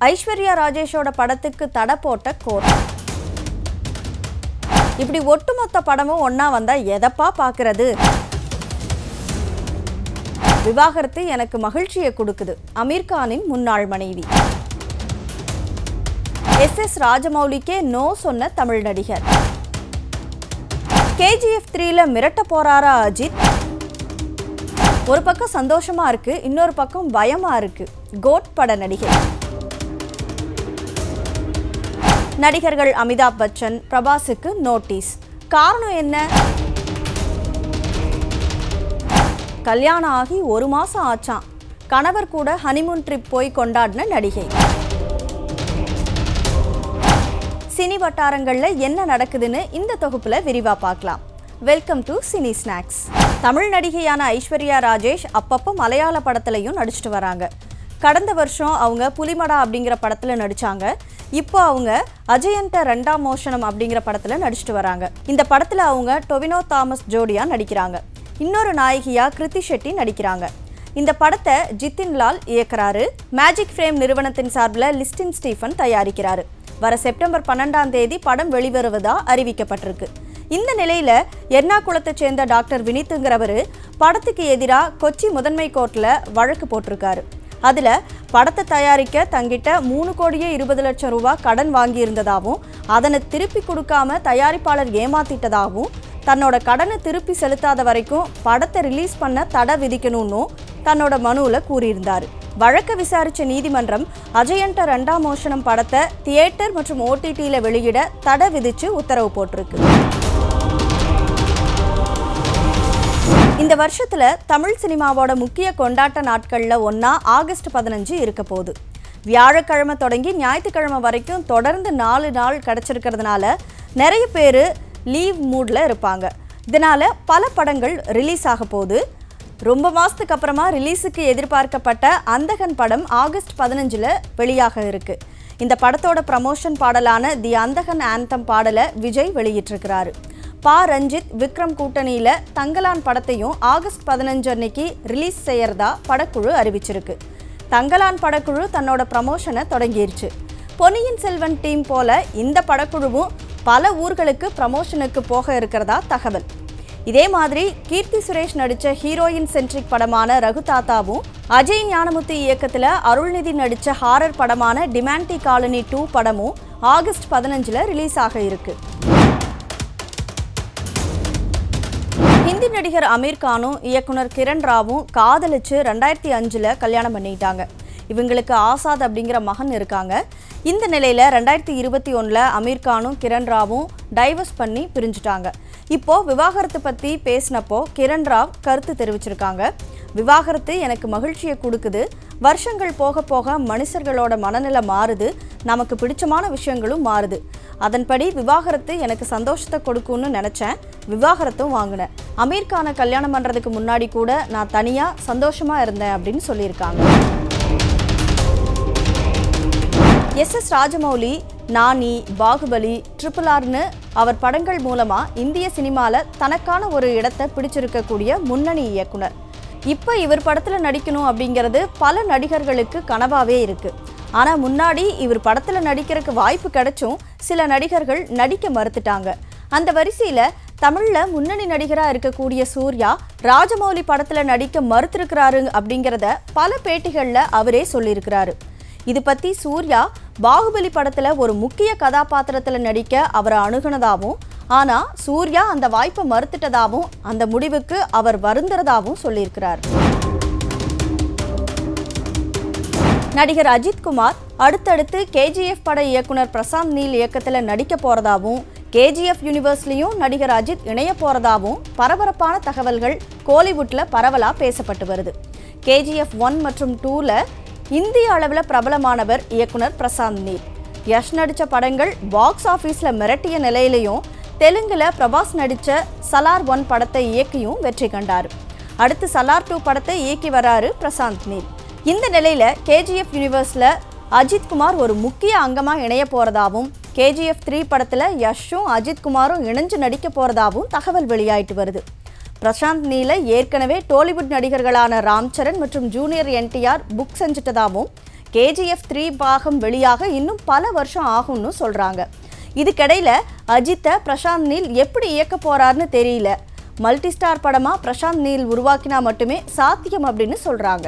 ஐஸ்வர்யா ராஜேஷோட படத்துக்கு தடை போட்ட கோர்ட் இப்படி ஒட்டுமொத்த படமும் ஒண்ணா வந்தா எதப்பா பார்க்கறது விவாகரத்து எனக்கு மகிழ்ச்சியை கொடுக்குது அமீர் கானின் முன்னாள் மனைவி எஸ் எஸ் ராஜமௌலிக்கே நோ சொன்ன தமிழ் நடிகர் கேஜிஎஃப் த்ரீல மிரட்ட போறாரா அஜித் ஒரு பக்கம் சந்தோஷமா இருக்கு இன்னொரு பக்கம் பயமா இருக்கு கோட் பட நடிகை நடிகர்கள் அமிதாப் பச்சன் பிரபாஸுக்கு நோட்டீஸ் காரணம் என்ன கல்யாணம் ஆகி ஒரு மாசம் ஆச்சாம் கணவர் கூட ஹனிமூன் ட்ரிப் போய் கொண்டாடின நடிகை சினி வட்டாரங்கள்ல என்ன நடக்குதுன்னு இந்த தொகுப்புல விரிவா பார்க்கலாம் welcome to cine snacks Tamil நடிகையான ஐஸ்வர்யா ராஜேஷ் அப்பப்போ மலையாள படத்துலையும் நடிச்சிட்டு வராங்க கடந்த வருஷம் அவங்க புலிமடா அப்படிங்கிற படத்துல நடிச்சாங்க இப்போ அவங்க அஜயந்த ரெண்டாம் மோஷனம் அப்படிங்கிற படத்துல நடிச்சிட்டு வராங்க இந்த படத்துல அவங்க டொவினோ தாமஸ் ஜோடியா நடிக்கிறாங்க இன்னொரு நாயகியா கிருத்தி ஷெட்டி நடிக்கிறாங்க இந்த படத்தை ஜித்தின் லால் இயக்குறாரு மேஜிக் ஃப்ரேம் நிறுவனத்தின் சார்பில் லிஸ்டின் ஸ்டீஃபன் தயாரிக்கிறாரு வர செப்டம்பர் பன்னெண்டாம் தேதி படம் வெளிவருவதா அறிவிக்கப்பட்டிருக்கு இந்த நிலையில எர்ணாகுளத்தை சேர்ந்த டாக்டர் வினித்துங்கிறவர் படத்துக்கு எதிராக கொச்சி முதன்மை கோர்ட்ல வழக்கு போட்டிருக்காரு அதுல படத்தை தயாரிக்க தங்கிட்ட மூணு கோடியே இருபது லட்சம் ரூபாய் கடன் வாங்கியிருந்ததாகவும் அதனை திருப்பி கொடுக்காம தயாரிப்பாளர் ஏமாத்திட்டதாகவும் தன்னோட கடனை திருப்பி செலுத்தாத வரைக்கும் படத்தை ரிலீஸ் பண்ண தடை விதிக்கணும்னு தன்னோட மனுவில் கூறியிருந்தார் வழக்கை விசாரித்த நீதிமன்றம் அஜயண்ட ரெண்டாம் மோஷனம் படத்தை தியேட்டர் மற்றும் ஓடிடியில் வெளியிட தடை விதிச்சு உத்தரவு போட்டிருக்கு இந்த வருஷத்துல தமிழ் சினிமாவோட முக்கிய கொண்டாட்ட நாட்கள்ல ஒண்ணா ஆகஸ்ட் பதினஞ்சு இருக்க போகுது வியாழக்கிழமை தொடங்கி ஞாயிற்றுக்கிழமை வரைக்கும் தொடர்ந்து நாலு நாள் கிடச்சிருக்கிறதுனால நிறைய பேர் லீவ் மூடில் இருப்பாங்க இதனால பல படங்கள் ரிலீஸ் ஆக போகுது ரொம்ப மாதத்துக்கு அப்புறமா ரிலீஸுக்கு எதிர்பார்க்கப்பட்ட அந்தகன் படம் ஆகஸ்ட் பதினஞ்சில் வெளியாக இருக்கு இந்த படத்தோட ப்ரமோஷன் பாடலான தி அந்தகன் ஆந்தம் பாடலை விஜய் வெளியிட்டிருக்கிறாரு பா ரஞ்சித் விக்ரம் கூட்டணியில தங்கலான் படத்தையும் ஆகஸ்ட் பதினஞ்சு அன்னைக்கு ரிலீஸ் செய்யறதா படக்குழு அறிவிச்சிருக்கு தங்கலான் படக்குழு தன்னோட ப்ரமோஷனை தொடங்கிருச்சு பொன்னியின் செல்வன் டீம் போல இந்த படக்குழுவும் பல ஊர்களுக்கு ப்ரமோஷனுக்கு போக இருக்கிறதா தகவல் இதே மாதிரி கீர்த்தி சுரேஷ் நடிச்ச ஹீரோயின் சென்ட்ரிக் படமான ரகு தாத்தாவும் அஜய் ஞானமுத்து இயக்கத்துல அருள்நிதி நடிச்ச ஹாரர் படமான டிமாண்டி காலனி டூ படமும் ஆகஸ்ட் பதினஞ்சுல ரிலீஸ் ஆக இருக்கு ஹிந்தி நடிகர் அமீர் கானும் இயக்குனர் கிரண் ராவும் காதலிச்சு ரெண்டாயிரத்தி அஞ்சில் கல்யாணம் பண்ணிட்டாங்க இவங்களுக்கு ஆசாத் அப்படிங்கிற மகன் இருக்காங்க இந்த நிலையில் ரெண்டாயிரத்தி இருபத்தி ஒன்றில் அமீர் கானும் கிரண் ராவும் டைவர்ஸ் பண்ணி பிரிஞ்சுட்டாங்க இப்போ விவாகரத்து பற்றி பேசினப்போ கிரண் ராவ் கருத்து தெரிவிச்சிருக்காங்க விவாகரத்து எனக்கு மகிழ்ச்சியை கொடுக்குது வருஷங்கள் போக போக மனுஷர்களோட மனநிலை மாறுது நமக்கு பிடிச்சமான விஷயங்களும் மாறுது அதன்படி விவாகரத்து எனக்கு சந்தோஷத்தை கொடுக்கும்னு நினச்சேன் விவாகரத்தும் வாங்கினேன் அமீர் கானை கல்யாணம் பண்ணுறதுக்கு முன்னாடி கூட நான் தனியாக சந்தோஷமாக இருந்தேன் அப்படின்னு சொல்லியிருக்காங்க S S Rajamouli Nani Baahubali triple ஆர்னு அவர் படங்கள் மூலமா இந்திய சினிமால தனக்கான ஒரு இடத்தை பிடிச்சிருக்கக்கூடிய முன்னணி இயக்குனர் இப்போ இவர் படத்துல நடிக்கணும் அப்படிங்கிறது பல நடிகர்களுக்கு கனவாவே இருக்கு ஆனா முன்னாடி இவர் படத்துல நடிக்கிறதுக்கு வாய்ப்பு கிடைச்சும் சில நடிகர்கள் நடிக்க மறுத்துட்டாங்க அந்த வரிசையில தமிழ்ல முன்னணி நடிகரா இருக்கக்கூடிய சூர்யா ராஜமௌலி படத்துல நடிக்க மறுத்திருக்கிறாரு அப்படிங்கிறத பல பேட்டிகள்ல அவரே சொல்லியிருக்கிறாரு இது பத்தி சூர்யா பாகுபலி படத்துல ஒரு முக்கிய கதாபாத்திரத்துல நடிக்க அவரை அணுகுனதாவும் ஆனா சூர்யா அந்த வாய்ப்பை மறுத்துட்டதாவும் அந்த முடிவுக்கு அவர் வருந்துறதாவும் சொல்லியிருக்கிறார் நடிகர் அஜித் குமார் அடுத்தடுத்து கேஜிஎஃப் பட இயக்குனர் பிரசாந்த் நீல் இயக்கத்துல நடிக்க போறதாவும் கேஜிஎஃப் யூனிவர்ஸ்லயும் நடிகர் அஜித் இணைய போறதாவும் பரபரப்பான தகவல்கள் கோலிவுட்ல பரவலா பேசப்பட்டு வருது கேஜிஎஃப் ஒன் மற்றும் டூல இந்திய அளவில் பிரபலமானவர் இயக்குனர் பிரசாந்த் நீல் யஷ் நடித்த படங்கள் பாக்ஸ் ஆஃபீஸில் மிரட்டிய நிலையிலையும் தெலுங்குல பிரபாஸ் நடித்த சலார் ஒன் படத்தை இயக்கியும் வெற்றி கண்டார் அடுத்து சலார் டூ படத்தை இயக்கி வராரு பிரசாந்த் நீல் இந்த நிலையில கேஜிஎஃப் யூனிவர்ஸில் அஜித் குமார் ஒரு முக்கிய அங்கமாக இணைய போறதாவும் கேஜிஎஃப் த்ரீ படத்தில் யஷும் அஜித் குமாரும் இணைஞ்சு நடிக்க போறதாவும் தகவல் வெளியாயிட்டு வருது பிரசாந்த் நீலை ஏற்கனவே டோலிவுட் நடிகர்களான ராம் சரண் மற்றும் ஜூனியர் என்டிஆர் புக் செஞ்சுட்டதாகவும் கேஜிஎஃப் த்ரீ பாகம் வெளியாக இன்னும் பல வருஷம் ஆகும்னு சொல்றாங்க இதுக்கிடையில அஜித்தை பிரசாந்த் நீல் எப்படி இயக்க போறாருன்னு தெரியல மல்டி ஸ்டார் படமா பிரசாந்த் நீல் உருவாக்கினா மட்டுமே சாத்தியம் அப்படின்னு சொல்றாங்க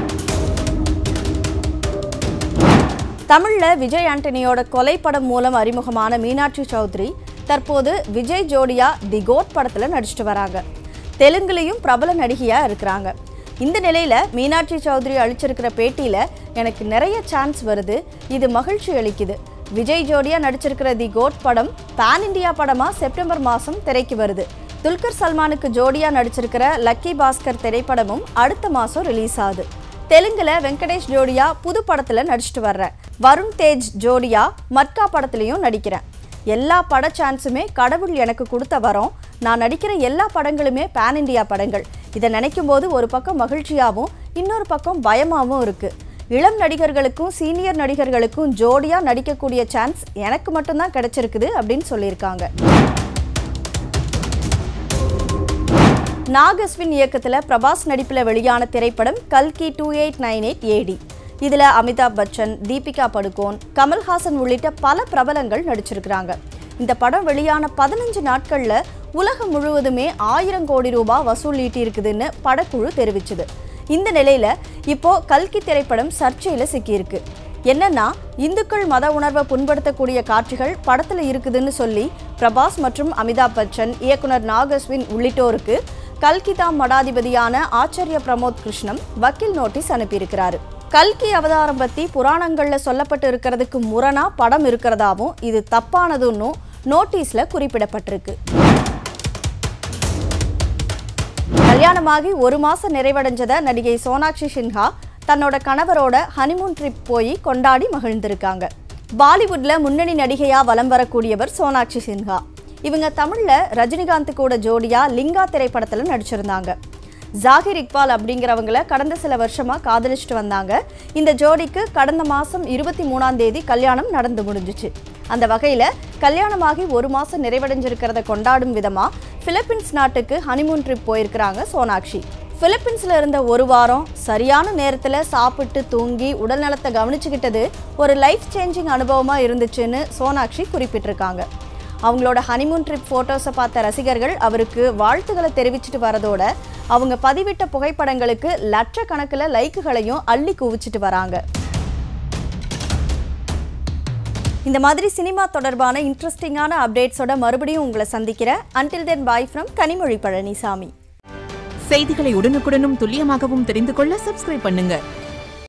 தமிழ்ல விஜய் ஆண்டனியோட கொலை படம் மூலம் அறிமுகமான மீனாட்சி சௌத்ரி தற்போது விஜய் ஜோடியா தி கோட் படத்துல நடிச்சிட்டு வராங்க தெலுங்குலையும் பிரபல நடிகையா இருக்கிறாங்க இந்த நிலையில மீனாட்சி சௌத்ரி அளிச்சிருக்கிற பேட்டியில எனக்கு நிறைய சான்ஸ் வருது இது மகிழ்ச்சி அளிக்குது விஜய் ஜோடியா நடிச்சிருக்கிற தி கோட் படம் பேன் இண்டியா படமா செப்டம்பர் மாசம் திரைக்கு வருது துல்கர் சல்மானுக்கு ஜோடியா நடிச்சிருக்கிற லக்கி பாஸ்கர் திரைப்படமும் அடுத்த மாசம் ரிலீஸ் ஆகுது தெலுங்குல வெங்கடேஷ் ஜோடியா புது படத்துல நடிச்சிட்டு வர்றேன் வருண் தேஜ் ஜோடியா மட்கா படத்துலயும் நடிக்கிறேன் எல்லா பட சான்ஸுமே கடவுள் எனக்கு கொடுத்த வரோம் நான் நடிக்கிற எல்லா படங்களுமே பேன் இண்டியா படங்கள் இதை நினைக்கும் போது ஒரு பக்கம் மகிழ்ச்சியாகவும் இன்னொரு பக்கம் பயமாகவும் இருக்கு இளம் நடிகர்களுக்கும் சீனியர் நடிகர்களுக்கும் ஜோடியா நடிக்கக்கூடிய சான்ஸ் எனக்கு மட்டும்தான் கிடைச்சிருக்குது அப்படின்னு சொல்லியிருக்காங்க நாகஸ்வின் இயக்கத்தில் பிரபாஸ் நடிப்பில் வெளியான திரைப்படம் கல்கி two eight nine eight AD இதில் அமிதாப் பச்சன் தீபிகா படுகோன் கமல்ஹாசன் உள்ளிட்ட பல பிரபலங்கள் நடிச்சிருக்கிறாங்க இந்த படம் வெளியான பதினஞ்சு நாட்களில் உலகம் முழுவதுமே ஆயிரம் கோடி ரூபாய் வசூல் ஈட்டியிருக்குதுன்னு படக்குழு தெரிவிச்சுது இந்த நிலையில இப்போ கல்கி திரைப்படம் சர்ச்சையில சிக்கியிருக்கு என்னன்னா இந்துக்கள் மத உணர்வை புண்படுத்தக்கூடிய காட்சிகள் படத்துல இருக்குதுன்னு சொல்லி பிரபாஸ் மற்றும் அமிதாப் பச்சன் இயக்குனர் நாகஸ்வின் உள்ளிட்டோருக்கு கல்கிதா மடாதிபதியான ஆச்சாரிய பிரமோத் கிருஷ்ணம் வக்கீல் நோட்டீஸ் அனுப்பியிருக்கிறாரு கல்கி அவதாரம் பத்தி புராணங்கள்ல சொல்லப்பட்டு இருக்கிறதுக்கு முரணா படம் இருக்கிறதாவும் இது தப்பானதுன்னும் நோட்டீஸ்ல குறிப்பிடப்பட்டிருக்கு கல்யாணமாகி ஒரு மாசம் நிறைவடைஞ்சத நடிகை சோனாக்ஷி சின்ஹா தன்னோட கணவரோட ஹனிமூன் ட்ரிப் போய் கொண்டாடி மகிழ்ந்திருக்காங்க பாலிவுட்ல முன்னணி நடிகையா வலம் வரக்கூடியவர் சோனாக்ஷி சின்ஹா இவங்க தமிழ்ல ரஜினிகாந்த் கூட ஜோடியா லிங்கா திரைப்படத்துல நடிச்சிருந்தாங்க ஜாகிர் இக்பால் அப்படிங்கிறவங்கள கடந்த சில வருஷமா காதலிச்சுட்டு வந்தாங்க இந்த ஜோடிக்கு கடந்த மாசம் இருபத்தி மூணாம் தேதி கல்யாணம் நடந்து முடிஞ்சுச்சு அந்த வகையில கல்யாணமாகி ஒரு மாசம் நிறைவடைஞ்சிருக்கிறத கொண்டாடும் விதமா பிலிப்பீன்ஸ் நாட்டுக்கு ஹனிமூன் ட்ரிப் போயிருக்கிறாங்க சோனாக்ஷி பிலிப்பீன்ஸ்ல இருந்த ஒரு வாரம் சரியான நேரத்துல சாப்பிட்டு தூங்கி உடல் நலத்தை கவனிச்சுக்கிட்டது ஒரு லைஃப் சேஞ்சிங் அனுபவமா இருந்துச்சுன்னு சோனாக்ஷி குறிப்பிட்டிருக்காங்க அவங்களோட ஹனிமூன் ட்ரிப் ஃபோட்டோஸை பார்த்த ரசிகர்கள் அவருக்கு வாழ்த்துக்களை தெரிவிச்சிட்டு வரதோட அவங்க பதிவிட்ட புகைப்படங்களுக்கு லட்சக்கணக்கில் லைக்குகளையும் அள்ளி குவிச்சிட்டு வராங்க இந்த மாதிரி சினிமா தொடர்பான இன்ட்ரெஸ்டிங்கான அப்டேட்ஸோட மறுபடியும் உங்களை சந்திக்கிறேன் until then bye from Kanimozhi Palanisamy செய்திகளை உடனுக்குடனும் துல்லியமாகவும் தெரிந்து கொள்ள சப்ஸ்கிரைப் பண்ணுங்க